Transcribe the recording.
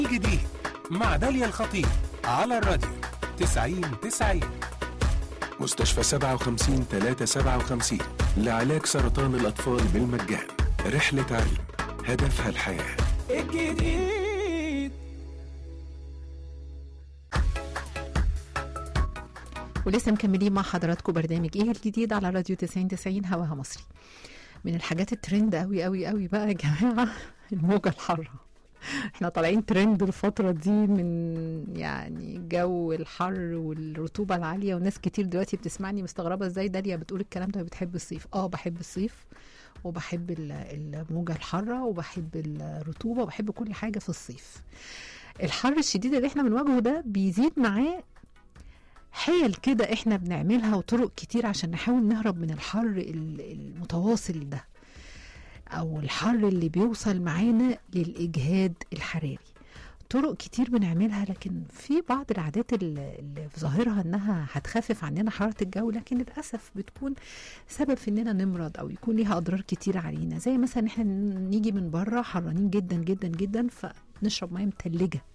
جديد مع داليا الخطيب على الراديو 90 90 مستشفى 57 357 لعلاج سرطان الأطفال بالمجان رحلة علم هدفها الحياة الجديد ولسه مكملين مع حضراتكم برنامج ايه الجديد على راديو 90 90 هواها مصري من الحاجات الترند قوي قوي قوي بقى يا جماعه الموجه الحاره احنا طالعين ترند الفترة دي من يعني جو الحر والرطوبة العالية وناس كتير دلوقتي بتسمعني مستغربة ازاي داليا بتقول الكلام ده بتحب الصيف اه بحب الصيف وبحب ال- الموجة الحارة وبحب الرطوبة وبحب كل حاجة في الصيف الحر الشديد اللي احنا بنواجهه ده بيزيد معاه حيل كده احنا بنعملها وطرق كتير عشان نحاول نهرب من الحر ال- المتواصل ده او الحر اللي بيوصل معانا للاجهاد الحراري طرق كتير بنعملها لكن في بعض العادات اللي اللي في ظاهرها انها هتخفف عننا حراره الجو لكن للاسف بتكون سبب في اننا نمرض او يكون ليها اضرار كتير علينا زي مثلا احنا نيجي من بره حرانين جدا جدا جدا فنشرب ميه متلجه